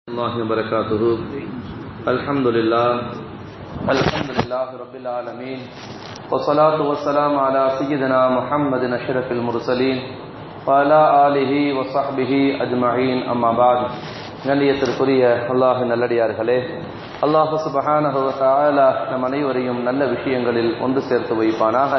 الله وبركاته الحمد لله الحمد لله رب العالمين والصلاة والسلام على سيدنا محمد أشرف المرسلين وعلى آله وصحبه أجمعين أما بعد கண்ணியத்திற்குரிய அல்லாஹ் நல்லடியார்களே அல்லாஹ் சுபஹானஹு வ தஆலா நம் அனைவரையும் நல்ல விஷயங்களில் ஒன்று சேர்த்து வைப்பானாக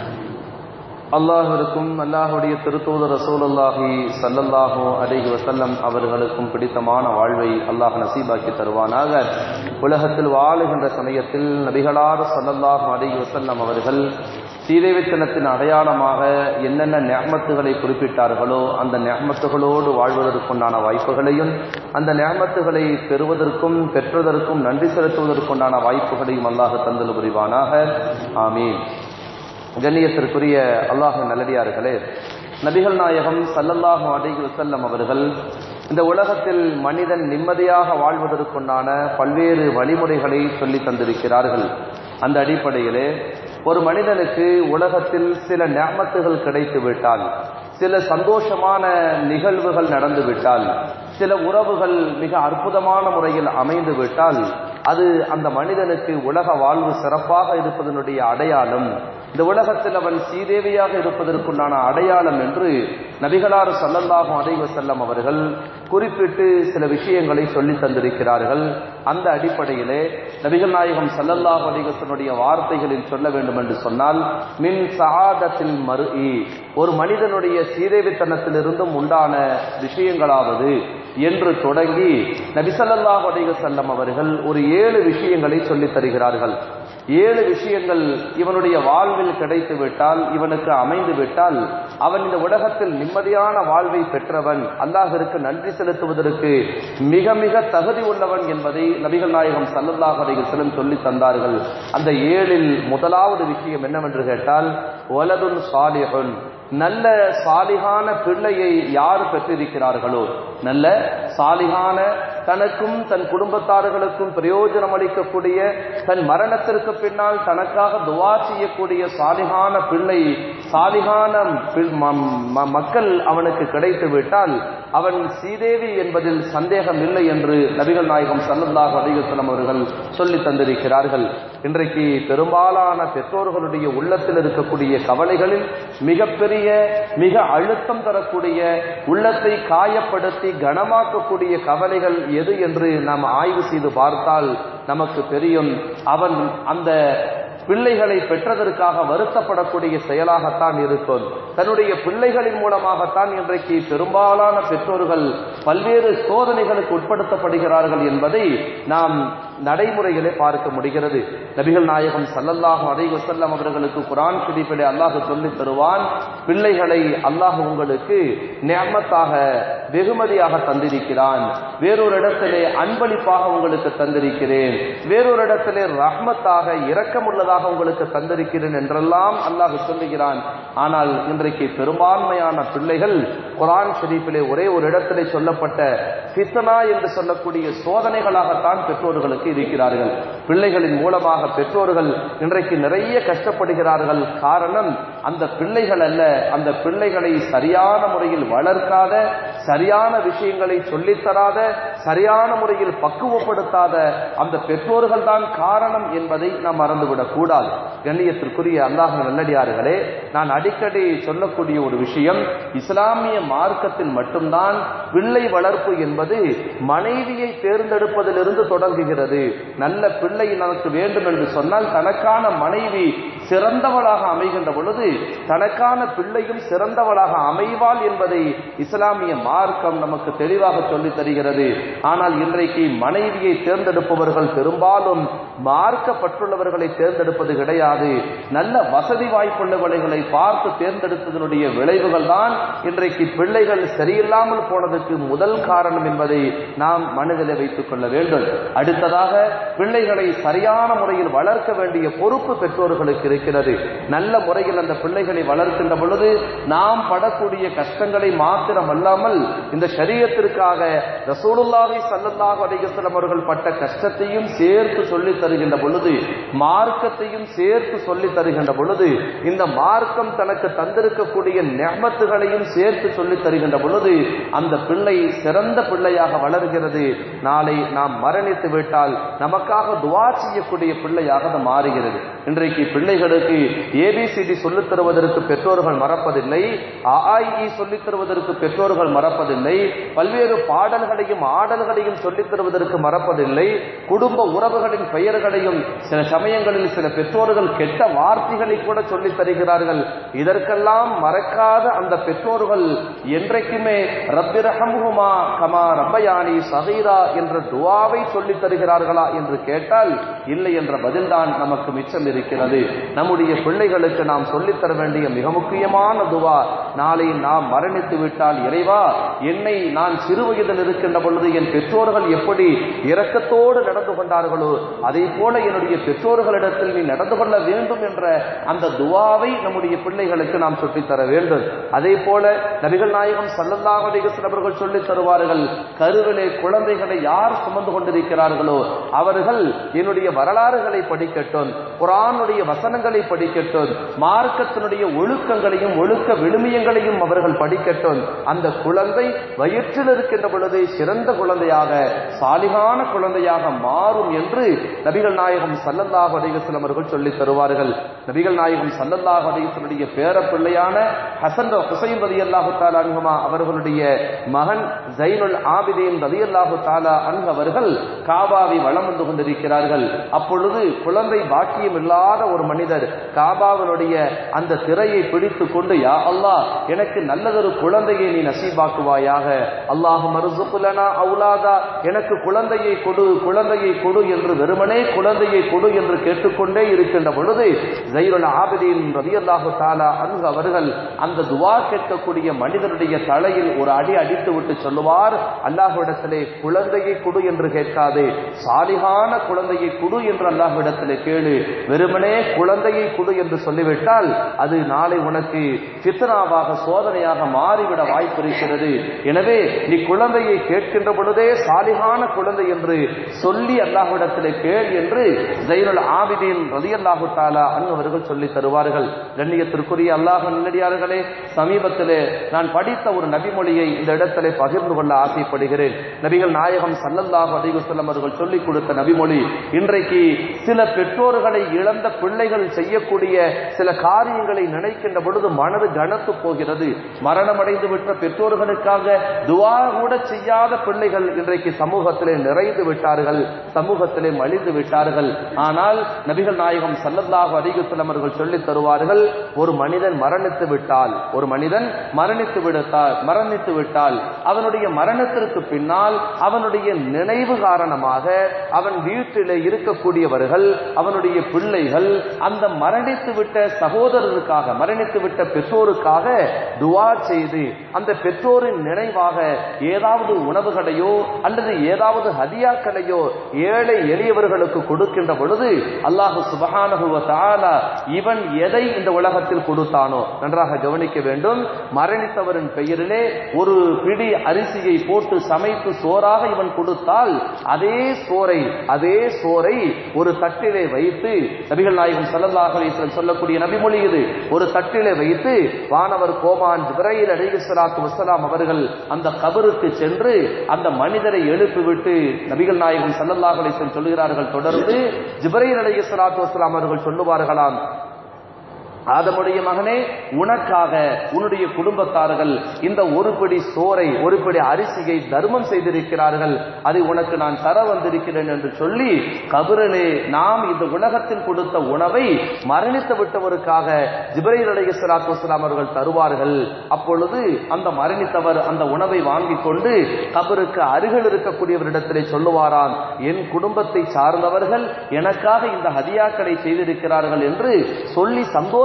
அல்லாஹிற்கும் அல்லாஹுடைய திருத்தூதர் ரசூலுல்லாஹி சல்லல்லாஹு அலைஹி வஸல்லம் அவர்களுக்கும் பிடித்தமான வாழ்வை அல்லாஹ் நசீபாக்கி தருவானாக உலகத்தில் வாழுகின்ற சமயத்தில் நபிகளார் சல்லல்லாஹு அலைஹி வஸல்லம் அவர்கள் சீதைவித்தனத்தின் அடையாளமாக என்னென்ன ஞாமத்துகளை குறிப்பிட்டார்களோ அந்த ஞாமத்துகளோடு வாழ்வதற்குண்டான வாய்ப்புகளையும் அந்த ஞாமத்துகளை பெறுவதற்கும் பெற்றதற்கும் நன்றி செலுத்துவதற்குண்டான வாய்ப்புகளையும் அல்லாஹ் தந்தல் புரிவானாக ஆமீன் கண்ணியத்திற்குரிய அல்லாஹ் நல்லடியார்களே நபிகள் நாயகம் சல்லல்லாஹு அலைஹி வஸல்லம் அவர்கள் இந்த உலகத்தில் மனிதன் நிம்மதியாக வாழ்வதற்குண்டான பல்வேறு வழிமுறைகளை சொல்லி தந்திருக்கிறார்கள் அந்த அடிப்படையிலே ஒரு மனிதனுக்கு உலகத்தில் சில ஞாபகத்துகள் கிடைத்து விட்டால் சில சந்தோஷமான நிகழ்வுகள் நடந்து விட்டால் சில உறவுகள் மிக அற்புதமான முறையில் அமைந்து விட்டால் அது அந்த மனிதனுக்கு உலக வாழ்வு சிறப்பாக இருப்பதனுடைய அடையாளம் இந்த உலகத்தில் அவன் சீதேவியாக இருப்பதற்குண்டான அடையாளம் என்று நபிகளார் சல்லல்லாஹும் அலைவ செல்லம் அவர்கள் குறிப்பிட்டு சில விஷயங்களை சொல்லி தந்திருக்கிறார்கள் அந்த அடிப்படையிலே நபிகள் நாயகம் சல்லல்லாஹு அலிகசனுடைய வார்த்தைகளில் சொல்ல வேண்டும் என்று சொன்னால் மின் சாதத்தில் மறு ஒரு மனிதனுடைய சீதேவித்தனத்திலிருந்தும் உண்டான விஷயங்களாவது என்று தொடங்கி நபிசல்லாஹு அலிகசல்லம் அவர்கள் ஒரு ஏழு விஷயங்களை சொல்லித் தருகிறார்கள் ஏழு விஷயங்கள் இவனுடைய வாழ்வில் கிடைத்து விட்டால் இவனுக்கு அமைந்து விட்டால் அவன் இந்த உலகத்தில் நிம்மதியான வாழ்வை பெற்றவன் அல்லாஹிற்கு நன்றி செலுத்துவதற்கு மிக மிக தகுதி உள்ளவன் என்பதை நபிகள் நாயகம் சல்லல்லாஹ் அலிகசலம் சொல்லி தந்தார்கள் அந்த ஏழில் முதலாவது விஷயம் என்னவென்று கேட்டால் ஒலதுன் சாலிஹன் நல்ல சாலிகான பிள்ளையை யார் பெற்றிருக்கிறார்களோ நல்ல சாலிகான தனக்கும் தன் குடும்பத்தார்களுக்கும் பிரயோஜனம் அளிக்கக்கூடிய தன் மரணத்திற்கு பின்னால் தனக்காக துவா செய்யக்கூடிய சாலிகான பிள்ளை சாலிகான மக்கள் அவனுக்கு கிடைத்து விட்டால் அவன் சீதேவி என்பதில் சந்தேகம் இல்லை என்று நபிகள் நாயகம் சல்லல்லாஹ் அலிகசலம் அவர்கள் சொல்லி தந்திருக்கிறார்கள் இன்றைக்கு பெரும்பாலான பெற்றோர்களுடைய உள்ளத்தில் இருக்கக்கூடிய கவலைகளில் மிகப்பெரிய மிக அழுத்தம் தரக்கூடிய உள்ளத்தை காயப்படுத்தி கனமாக்கக்கூடிய கவலைகள் எது என்று நாம் ஆய்வு செய்து பார்த்தால் நமக்கு தெரியும் அவன் அந்த பிள்ளைகளை பெற்றதற்காக வருத்தப்படக்கூடிய செயலாகத்தான் இருக்கும் தன்னுடைய பிள்ளைகளின் மூலமாகத்தான் இன்றைக்கு பெரும்பாலான பெற்றோர்கள் பல்வேறு சோதனைகளுக்கு உட்படுத்தப்படுகிறார்கள் என்பதை நாம் நடைமுறைகளை பார்க்க முடிகிறது நபிகள் நாயகம் சல்லல்லாஹும் அதை வசல்லம் அவர்களுக்கு குரான் ஷெரீஃபிலே அல்லாஹ் சொல்லி தருவான் பிள்ளைகளை அல்லாஹ் உங்களுக்கு நியமத்தாக வெகுமதியாக தந்திருக்கிறான் வேறொரு இடத்திலே அன்பளிப்பாக உங்களுக்கு தந்திருக்கிறேன் வேறொரு இடத்திலே ரஹ்மத்தாக இரக்கமுள்ளதாக உங்களுக்கு தந்திருக்கிறேன் என்றெல்லாம் அல்லாஹ் சொல்லுகிறான் ஆனால் இன்றைக்கு பெரும்பான்மையான பிள்ளைகள் குரான் ஷெரீஃபிலே ஒரே ஒரு இடத்திலே சொல்லப்பட்ட ஃபித்னா என்று சொல்லக்கூடிய சோதனைகளாகத்தான் பெற்றோர்களுக்கு இருக்கிறார்கள் பிள்ளைகளின் மூலமாக பெற்றோர்கள் இன்றைக்கு நிறைய கஷ்டப்படுகிறார்கள் காரணம் அந்த பிள்ளைகள் அல்ல அந்த பிள்ளைகளை சரியான முறையில் வளர்க்காத சரியான விஷயங்களை சொல்லித்தராத சரியான முறையில் பக்குவப்படுத்தாத அந்த பெற்றோர்கள் தான் காரணம் என்பதை நாம் மறந்துவிடக் கூடாது கண்ணியத்திற்குரிய அல்லாஹ் நல்லடியார்களே நான் அடிக்கடி சொல்லக்கூடிய ஒரு விஷயம் இஸ்லாமிய மார்க்கத்தில் மட்டும்தான் பிள்ளை வளர்ப்பு என்பது மனைவியை தேர்ந்தெடுப்பதிலிருந்து தொடங்குகிறது நல்ல பிள்ளை நமக்கு வேண்டும் என்று சொன்னால் தனக்கான மனைவி சிறந்தவளாக அமைகின்ற பொழுது தனக்கான பிள்ளையும் சிறந்தவளாக அமைவாள் என்பதை இஸ்லாமிய மார்க்கம் நமக்கு தெளிவாக சொல்லி தருகிறது ஆனால் இன்றைக்கு மனைவியை தேர்ந்தெடுப்பவர்கள் பெரும்பாலும் மார்க்கப்பட்டுள்ளவர்களை தேர்ந்தெடுப்பது கிடையாது நல்ல வசதி வாய்ப்புள்ளவர்களை பார்த்து தேர்ந்தெடுப்பதனுடைய விளைவுகள் தான் இன்றைக்கு பிள்ளைகள் சரியில்லாமல் போனதற்கு முதல் காரணம் என்பதை நாம் மனதில் வைத்துக் கொள்ள வேண்டும் அடுத்ததாக பிள்ளைகளை சரியான முறையில் வளர்க்க வேண்டிய பொறுப்பு பெற்றோர்களுக்கு இருக்கிறது இருக்கிறது நல்ல முறையில் அந்த பிள்ளைகளை வளர்க்கின்ற பொழுது நாம் படக்கூடிய கஷ்டங்களை மாத்திரம் அல்லாமல் இந்த சரீரத்திற்காக ரசூலுல்லாஹி ஸல்லல்லாஹு அலைஹி வஸல்லம் அவர்கள் பட்ட கஷ்டத்தையும் சேர்த்து சொல்லி தருகின்ற பொழுது மார்க்கத்தையும் சேர்த்து சொல்லி தருகின்ற பொழுது இந்த மார்க்கம் தனக்கு தந்திருக்கக்கூடிய நெமத்துகளையும் சேர்த்து சொல்லி தருகின்ற பொழுது அந்த பிள்ளை சிறந்த பிள்ளையாக வளர்கிறது நாளை நாம் மரணித்து விட்டால் நமக்காக துவா செய்யக்கூடிய பிள்ளையாக அது மாறுகிறது இன்றைக்கு பிள்ளைகளுக்கு ஏபிசிடி சொல்லித் தருவதற்கு பெற்றோர்கள் மறப்பதில்லை ஆஇ சொல்லித் தருவதற்கு பெற்றோர்கள் மறப்பதில்லை பல்வேறு பாடல்களையும் ஆடல்களையும் சொல்லித் தருவதற்கு மறப்பதில்லை குடும்ப உறவுகளின் பெயர்களையும் சில சமயங்களில் சில பெற்றோர்கள் கெட்ட வார்த்தைகளை கூட சொல்லித் தருகிறார்கள் இதற்கெல்லாம் மறக்காத அந்த பெற்றோர்கள் என்றைக்குமே ரப்பிரஹம்ஹுமா கமா ரப்பயானி சகீரா என்ற துவாவை சொல்லித் தருகிறார்களா என்று கேட்டால் இல்லை என்ற பதில்தான் நமக்கு மிச்சம் இருக்கிறது நம்முடைய பிள்ளைகளுக்கு நாம் சொல்லித் தர வேண்டிய மிக முக்கியமான துவா நாளை நாம் மரணித்து விட்டால் இறைவா என்னை நான் சிறு வயதில் இருக்கின்ற பொழுது என் பெற்றோர்கள் எப்படி இரக்கத்தோடு நடந்து கொண்டார்களோ அதே போல என்னுடைய பெற்றோர்களிடத்தில் நீ நடந்து கொள்ள வேண்டும் என்ற அந்த துவாவை நம்முடைய பிள்ளைகளுக்கு நாம் சொல்லித் தர வேண்டும் அதே போல நபிகள் நாயகம் சல்லல்லாஹு அலைஹி வஸல்லம் அவர்கள் சொல்லித் தருவார்கள் கருவிலே குழந்தைகளை யார் சுமந்து கொண்டிருக்கிறார்களோ அவர்கள் என்னுடைய வரலாறுகளை படிக்கட்டும் குரானுடைய வசனங்களை படிக்கட்டும் மார்க்கத்தினுடைய ஒழுக்கங்களையும் ஒழுக்க விழுமியங்களையும் அவர்கள் படிக்கட்டும் அந்த குழந்தை வயிற்றில் இருக்கின்ற பொழுது சிறந்த குழந்தையாக சாலிகான குழந்தையாக மாறும் என்று நபிகள் நாயகம் சல்லல்லாஹு அலைஹி வஸல்லம் அவர்கள் சொல்லித் தருவார்கள் நபிகள் நாயகம் சல்லல்லாஹு அலைஹி வஸல்லுடைய பேர பிள்ளையான ஹசன் ஹுசைன் ரலியல்லாஹு தஆலா அன்ஹுமா அவர்களுடைய மகன் ஜைனுல் ஆபிதீன் ரலியல்லாஹு தஆலா அன்ஹு அவர்கள் காபாவை வலம் வந்து கொண்டிருக்கிறார்கள் அப்பொழுது குழந்தை பாக்கியம் இல்லாத ஒரு மனிதர் காபாவினுடைய அந்த திரையை பிடித்து கொண்டு யா அல்லாஹ் எனக்கு நல்லதொரு குழந்தையை நீ நசீபாக்குவாயாக அல்லாஹ் மருசுகுலனா அவுலாதா எனக்கு குழந்தையை கொடு குழந்தையை கொடு என்று வெறுமனே குழந்தையை கொடு என்று கேட்டுக்கொண்டே இருக்கின்ற பொழுது ஜைருல் ஆபிதீன் ரலியல்லாஹு தஆலா அன்ஹு அவர்கள் அந்த துவா கேட்கக்கூடிய மனிதனுடைய தலையில் ஒரு அடி அடித்து விட்டு சொல்லுவார் அல்லாஹ்விடத்திலே குழந்தையை கொடு என்று கேட்காதே சாலிகான குழந்தையை கொடு என்று அல்லாஹ்விடத்திலே கேளு வெறுமனே குழந்தையை கொடு என்று சொல்லிவிட்டால் அது நாளை உனக்கு ஃபித்னாவாக சோதனையாக மாறிவிட வாய்ப்பு இருக்கிறது எனவே நீ குழந்தையை கேட்கின்ற பொழுதே சாலிகான குழந்தை என்று சொல்லி அல்லாஹ்விடத்திலே கேள் என்று ஜைனுல் ஆபிதீன் ரலியல்லாஹு தஆலா அன்னவர்கள் சொல்லி தருவார்கள் கண்ணியத்திற்குரிய அல்லாஹ் நல்லடியார்களே சமீபத்திலே நான் படித்த ஒரு நபிமொழியை இந்த இடத்திலே பகிர்ந்து கொள்ள ஆசைப்படுகிறேன் நபிகள் நாயகம் சல்லல்லாஹு அலைஹி வஸல்லம் அவர்கள் சொல்லிக் கொடுத்த நபிமொழி இன்றைக்கு சில பெற்றோர்களை இழந்த பிள்ளைகள் செய்யக்கூடிய சில காரியங்களை நினைக்கின்ற பொழுது மனது கனத்து போகிறது மரணமடைந்து விட்ட பெற்றோர்களுக்காக துவா கூட செய்யாத பிள்ளைகள் இன்றைக்கு சமூகத்திலே நிறைந்து விட்டார்கள் சமூகத்திலே மலிந்து விட்டார்கள் ஆனால் நபிகள் நாயகம் சல்லல்லாஹு அலைஹி வஸல்லம் அவர்கள் சொல்லித் தருவார்கள் ஒரு மனிதன் மரணித்து விட்டால் ஒரு மனிதன் மரணித்து விடுத்தால் மரணித்து விட்டால் அவனுடைய மரணத்திற்கு பின்னால் அவனுடைய நினைவு காரணமாக அவன் வீட்டிலே இருக்கக்கூடியவர்கள் அவனுடைய பிள்ளைகள் அந்த மரணித்து விட்ட சகோதரருக்காக மரணித்து விட்ட பெற்றோருக்காக துவா செய்து அந்த பெற்றோரின் நினைவாக ஏதாவது உணவுகளையோ அல்லது ஏதாவது ஹதியாக்களையோ ஏழை எளியவர்களுக்கு கொடுக்கின்ற பொழுது அல்லாஹு சுபஹானஹு வ தஆலா இவன் எதை இந்த உலகத்தில் கொடுத்தானோ நன்றாக கவனிக்க வேண்டும் மரணித்தவரின் பெயரிலே ஒரு பிடி அரிசியை போட்டு சமைத்து சோறாக இவன் கொடுத்தால் அதே சோறை அதே சோறை ஒரு தட்டிலே வைத்து நபிகள் நாயகம் ஸல்லல்லாஹு அலைஹி வஸல்லம் சொல்லக்கூடிய நபிமொழி இது ஒரு தட்டிலே வைத்து வானவர் கோமான் ஜிப்ரைல் அலைஹிஸ்ஸலாத்து வஸ்ஸலாம் அவர்கள் அந்த கபருக்கு சென்று அந்த மனிதரை எழுப்பிவிட்டு நபிகள் நாயகம் ஸல்லல்லாஹு அலைஹி வஸல்லம் சொல்கிறார்கள் தொடர்ந்து ஜிப்ரைல் அலைஹிஸ்ஸலாத்து வஸ்ஸலாம் அவர்கள் சொல்லுவார்களாம் ஆதமுடைய மகனே உனக்காக உன்னுடைய குடும்பத்தார்கள் இந்த ஒரு பிடி சோறை ஒரு பிடி அரிசியை தர்மம் செய்திருக்கிறார்கள் அதை உனக்கு நான் தர வந்திருக்கிறேன் என்று சொல்லி கபிரலே நாம் இந்த உலகத்தில் கொடுத்த உணவை மரணித்து விட்டவருக்காக ஜிப்ரைல் அலைஹி ஸலாத்து வஸலாம் அவர்கள் தருவார்கள் அப்பொழுது அந்த மரணித்தவர் அந்த உணவை வாங்கிக் கொண்டு கபருக்கு அருகில் இருக்கக்கூடியவரிடத்திலே சொல்லுவாராம் என் குடும்பத்தை சார்ந்தவர்கள் எனக்காக இந்த ஹதியாக்களை செய்திருக்கிறார்கள் என்று சொல்லி சந்தோஷ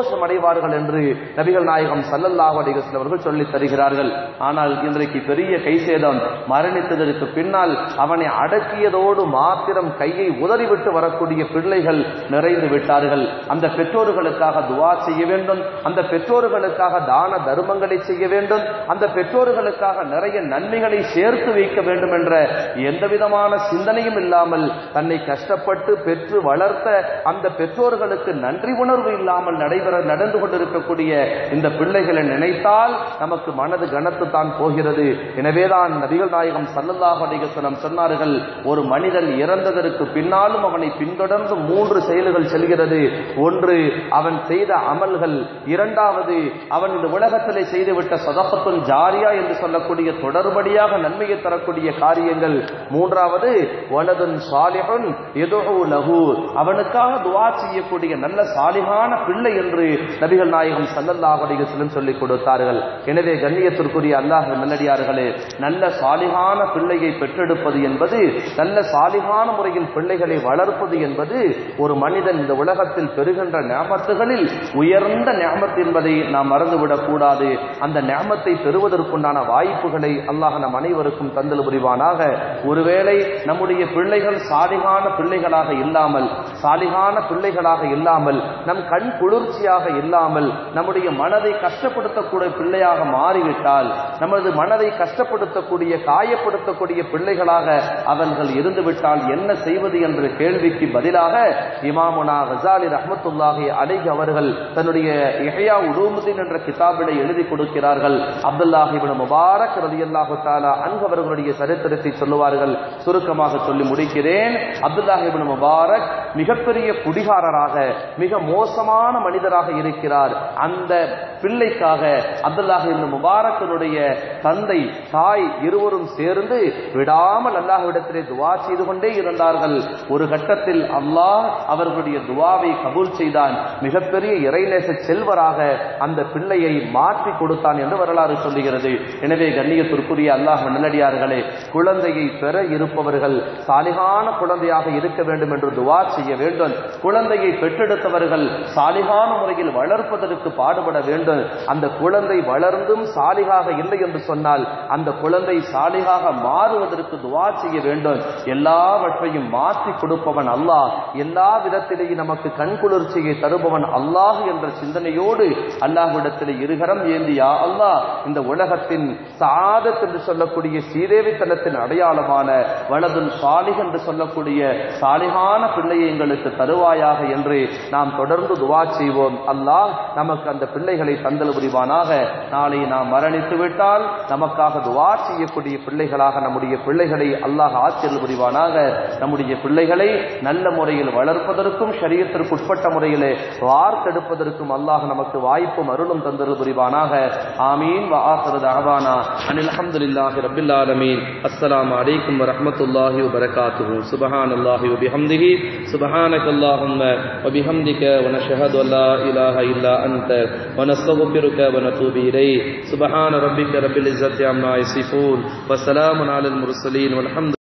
சந்தோஷம் அடைவார்கள் என்று நபிகள் நாயகம் சல்லல்லாஹு அலைஹி வஸல்லம் அவர்கள் சொல்லித் தருகிறார்கள் ஆனால் இன்றைக்கு பெரிய கைசேதம் மரணித்ததற்கு பின்னால் அவனை அடக்கியதோடு மாத்திரம் கையை உதறிவிட்டு வரக்கூடிய பிள்ளைகள் நிறைந்து விட்டார்கள் அந்த பெற்றோர்களுக்காக துவா செய்ய வேண்டும் அந்த பெற்றோர்களுக்காக தான தர்மங்களை செய்ய வேண்டும் அந்த பெற்றோர்களுக்காக நிறைய நன்மைகளை சேர்த்து வைக்க வேண்டும் என்ற எந்த விதமான சிந்தனையும் இல்லாமல் தன்னை கஷ்டப்பட்டு பெற்று வளர்த்த அந்த பெற்றோர்களுக்கு நன்றி உணர்வு இல்லாமல் நடைபெற நடந்து கொண்டிருக்கக்கூடிய இந்த பிள்ளைகளை நினைத்தால் நமக்கு மனது கனத்து தான் போகிறது எனவேதான் நபிகள் நாயகம் சல்லல்லாஹு அலைஹி வஸல்லம் சொன்னார்கள் ஒரு மனிதன் இறந்ததற்கு பின்னாலும் அவனை பின்தொடர்ந்து மூன்று செயல்கள் செல்கிறது ஒன்று அவன் செய்த அமல்கள் இரண்டாவது அவன் இந்த உலகத்திலே செய்துவிட்ட சதப்பத்துல் ஜாரியா என்று சொல்லக்கூடிய தொடர்படியாக நன்மையை தரக்கூடிய காரியங்கள் மூன்றாவது வலதுன் சாலிஹுன் எதுஹு லஹு அவனுக்காக துவா செய்யக்கூடிய நல்ல சாலிகான பிள்ளை என்று நபிகள் நாயகம் சல்லல்லாஹு அலைஹி வஸல்லம் சொல்லிக் கொடுத்தார்கள் எனவே கண்ணியத்திற்குரிய அல்லாஹ் நல்லடியார்களே நல்ல சாலிகான பிள்ளையை பெற்றெடுப்பது என்பது நல்ல சாலிகான முறையில் பிள்ளைகளை வளர்ப்பது என்பது ஒரு மனிதன் இந்த உலகத்தில் பெறுகின்ற ஞாபகத்துகளில் உயர்ந்த ஞாபகத் என்பதை நாம் மறந்துவிடக் கூடாது அந்த ஞாபகத்தை பெறுவதற்குண்டான வாய்ப்புகளை அல்லாஹ் நம் அனைவருக்கும் தந்தல் புரிவானாக ஒருவேளை நம்முடைய பிள்ளைகள் சாலிகான பிள்ளைகளாக இல்லாமல் சாலிகான பிள்ளைகளாக இல்லாமல் நம் கண் குளிர்ச்சியாக இல்லாமல் நம்முடைய மனதை கஷ்டப்படுத்தக்கூடிய பிள்ளையாக மாறிவிட்டால் நமது மனதை கஷ்டப்படுத்தக்கூடிய காயப்படுத்தக்கூடிய பிள்ளைகளாக அவர்கள் இருந்துவிட்டால் என்ன செய்வது என்ற கேள்விக்கு பதிலாக இமாமுனா ஹசாலி ரஹமத்துல்லாஹி அலைஹி அவர்கள் தன்னுடைய இஹயா உலூமுதீன் என்ற கிதாபினை எழுதி கொடுக்கிறார்கள் அப்துல்லாஹி இப்னு முபாரக் ரலியல்லாஹு தஆலா அன்ஹு அவர்களுடைய சரித்திரத்தை சொல்லுவார்கள் சுருக்கமாக சொல்லி முடிக்கிறேன் அப்துல்லாஹி இப்னு முபாரக் மிகப்பெரிய குடிகாரராக மிக மோசமான மனிதராக இருக்கிறார் அந்த பிள்ளைக்காக அப்துல்லாஹி இப்னு முபாரக்கினுடைய தந்தை தாய் இருவரும் சேர்ந்து விடாமல் அல்லாஹ்விடத்திலே துவா செய்து கொண்டே இருந்தார்கள் ஒரு கட்டத்தில் அல்லாஹ் அவர்களுடைய துவாவை கபூல் செய்தான் மிகப்பெரிய இறைநேச செல்வராக அந்த பிள்ளையை மாற்றி கொடுத்தான் என்று வரலாறு சொல்லுகிறது எனவே கண்ணியத்திற்குரிய அல்லாஹ் நல்லடியார்களே குழந்தையை பெற இருப்பவர்கள் சாலிகான குழந்தையாக இருக்க வேண்டும் என்று துவா செய்ய வேண்டும் குழந்தையை பெற்றெடுத்தவர்கள் சாலிகான முறையில் வளர்ப்பதற்கு பாடுபட வேண்டும் அந்த குழந்தை வளர்ந்தும் சாலிகாக இல்லை என்று சொன்னால் அந்த குழந்தை சாலிகாக மாறுவதற்கு துவா செய்ய வேண்டும் எல்லாவற்றையும் மாற்றி கொடுப்பவன் அல்லாஹ் எல்லா விதத்திலேயும் நமக்கு கண் குளிர்ச்சியை தருபவன் அல்லாஹ் என்ற சிந்தனையோடு அல்லாஹ்விடத்தில் இருகரம் ஏந்தியா அல்லாஹ் இந்த உலகத்தின் சாதத் என்று சொல்லக்கூடிய சீதேவித்தனத்தின் அடையாளமான வலதுல் சாலிக் என்று சொல்லக்கூடிய சாலிகான பிள்ளையை எங்களுக்கு தருவாயாக என்று நாம் தொடர்ந்து துவா செய்வோம் அல்லாஹ் நமக்கு அந்த பிள்ளைகளை தந்தல் புரிவானாக நாளை நாம் மரணித்து விட்டால் நமக்காக துவா செய்யக்கூடிய பிள்ளைகளாக நம்முடைய பிள்ளைகளை அல்லாஹ் ஆச்சரியல் புரிவானாக நம்முடைய பிள்ளைகளை நல்ல முறையில் வளர்ப்பதற்கும் சரீரத்திற்கு உட்பட்ட முறையிலே வார்த்தெடுப்பதற்கும் அல்லாஹ் நமக்கு வாய்ப்பும் அருளும் தந்தல் புரிவானாக ஆமீன் வ ஆஹிரு தஅவானா அனில் அல்ஹம்துலில்லாஹி ரப்பில் ஆலமீன் அஸ்ஸலாமு அலைக்கும் வ ரஹ்மத்துல்லாஹி வ பரகாத்துஹு சுப்ஹானல்லாஹி வ பிஹம்திஹி சுப்ஹானக்கல்லாஹும்ம வ பிஹம்திக வ நஷ்ஹது அன் லா இலாஹ இல்லா அன்த வ நஸ்தக்ஃபிருக வ நதூபு இலைக் சுப்ஹான ரப்பிக ரப்பில் இஸ்ஸத்தி அம்மா யசிஃபூன் வ ஸலாமுன் அலல் முர்சலீன் வல்ஹம்து